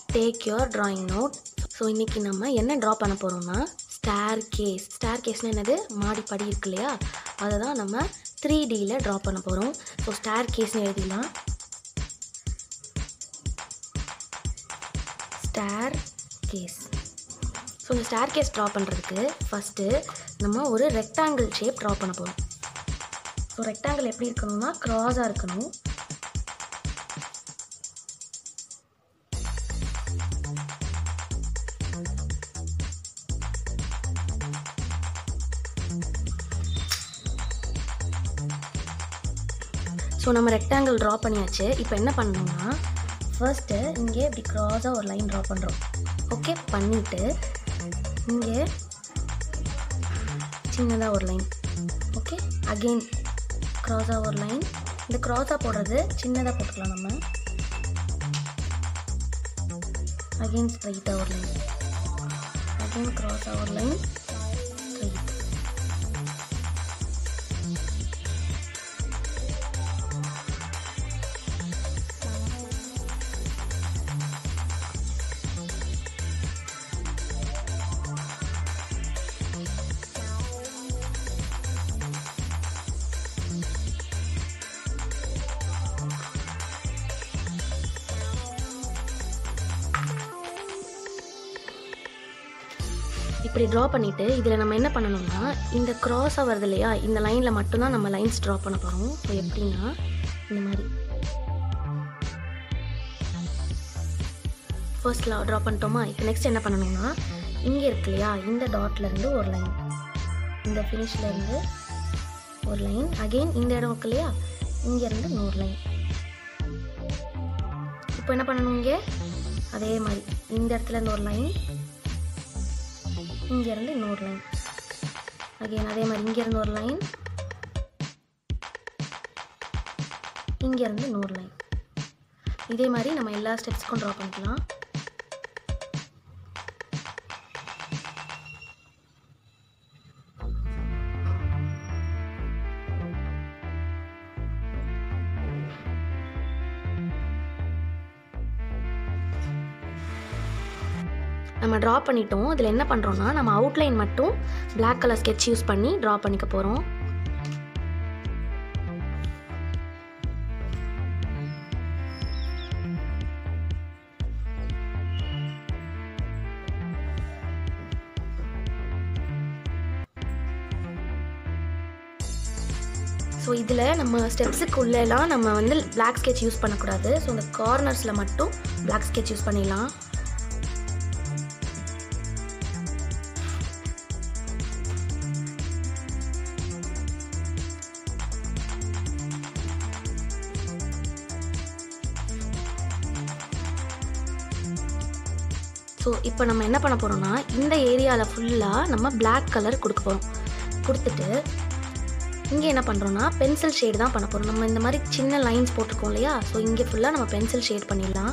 take your drawing note so இன்றைக்கி நம்ம என்ன ட்ரா பண்ண போகிறோம்னா ஸ்டார் கேஸ் ஸ்டார் கேஸ்னால் என்னது மாடிப்படி இருக்கு இல்லையா அதை தான் நம்ம த்ரீ டியில் ட்ரா பண்ண போகிறோம் ஸோ ஸ்டார் கேஸ்னு எழுதிடலாம் ஸ்டார் கேஸ் ஸோ இந்த ஸ்டார் கேஸ் ட்ரா பண்ணுறதுக்கு ஃபஸ்ட்டு நம்ம ஒரு ரெக்டாங்கிள் ஷேப் ட்ரா பண்ண போகிறோம் ஸோ ரெக்டாங்கிள் எப்படி இருக்கணும்னா க்ராஸாக இருக்கணும் ஸோ நம்ம ரெக்டாங்கிள் ட்ரா பண்ணியாச்சு இப்போ என்ன பண்ணணும்னா ஃபர்ஸ்ட்டு இங்கே இப்படி க்ராஸாக ஒரு லைன் ட்ரா பண்ணுறோம் ஓகே பண்ணிவிட்டு இங்கே சின்னதாக ஒரு லைன் ஓகே அகெயின் க்ராஸாக ஒரு லைன் இந்த க்ராஸாக போடுறது சின்னதாக போட்டுக்கலாம் நம்ம அகெயின் ஸ்ட்ரைட்டாக ஒரு லைன் அகெயின் க்ராஸாக ஒரு லைன் ஸ்ட்ரைட் இப்படி ட்ரா பண்ணிவிட்டு இதில் நம்ம என்ன பண்ணணும்னா இந்த க்ராஸாக வருது இல்லையா இந்த லைனில் மட்டும்தான் நம்ம லைன்ஸ் ட்ரா பண்ண போகிறோம் ஸோ எப்படின்னா இந்த மாதிரி ஃபர்ஸ்ட் ட்ரா பண்ணிட்டோமா இப்போ நெக்ஸ்ட் என்ன பண்ணணும்னா இங்கே இருக்கு இல்லையா இந்த டாட்லேருந்து ஒரு லைன் இந்த ஃபினிஷ்லேருந்து ஒரு லைன் அகெயின் இந்த இடம் இருக்கு இல்லையா இங்கேருந்து இன்னொரு லைன் இப்போ என்ன பண்ணணும் இங்கே அதே மாதிரி இந்த இடத்துல இருந்து ஒரு லைன் இங்கேருந்து இன்னொரு லைன் அகைன் அதே மாதிரி இங்கேருந்து ஒரு லைன் இங்கேருந்து இன்னொரு லைன் இதே மாதிரி நம்ம எல்லா ஸ்டெப்ஸ்க்கும் ட்ரா பண்ணிக்கலாம் நம்ம ட்ரா பண்ணிட்டோம் இதில் என்ன பண்ணுறோன்னா நம்ம அவுட்லைன் மட்டும் பிளாக் கலர் ஸ்கெட்ச் யூஸ் பண்ணி ட்ரா பண்ணிக்க போகிறோம் ஸோ இதில் நம்ம ஸ்டெப்ஸுக்கு உள்ளெல்லாம் நம்ம வந்து பிளாக் ஸ்கெட்ச் யூஸ் பண்ணக்கூடாது ஸோ இந்த கார்னர்ஸில் மட்டும் பிளாக் ஸ்கெட்ச் யூஸ் பண்ணிடலாம் ஸோ இப்போ நம்ம என்ன பண்ண போகிறோம்னா இந்த ஏரியாவில் ஃபுல்லாக நம்ம Black கலர் கொடுக்க போகிறோம் கொடுத்துட்டு இங்கே என்ன பண்ணுறோன்னா பென்சில் ஷேடு தான் பண்ண போகிறோம் நம்ம இந்த மாதிரி சின்ன லைன்ஸ் போட்டிருக்கோம் இல்லையா ஸோ இங்கே ஃபுல்லாக நம்ம பென்சில் ஷேட் பண்ணிடலாம்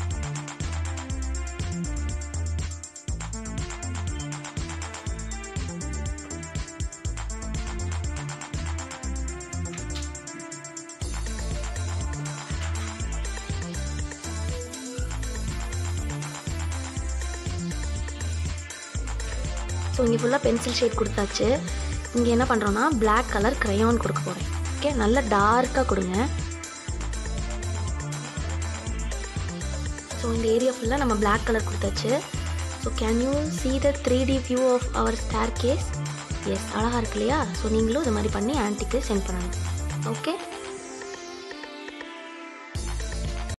ஸோ இங்கே ஃபுல்லாக பென்சில் ஷேட் கொடுத்தாச்சு இங்கே என்ன பண்ணுறோன்னா Black கலர் crayon கொடுக்க போகிறேன் ஓகே நல்லா டார்க்காக கொடுங்க ஸோ இந்த ஏரியா ஃபுல்லாக நம்ம Black கலர் கொடுத்தாச்சு so can you see the three D view of our star case எஸ் அழகாக இருக்கு இல்லையா ஸோ நீங்களும் இது மாதிரி பண்ணி ஆன்ட்டிக்கு சென்ட் பண்ணணும் ஓகே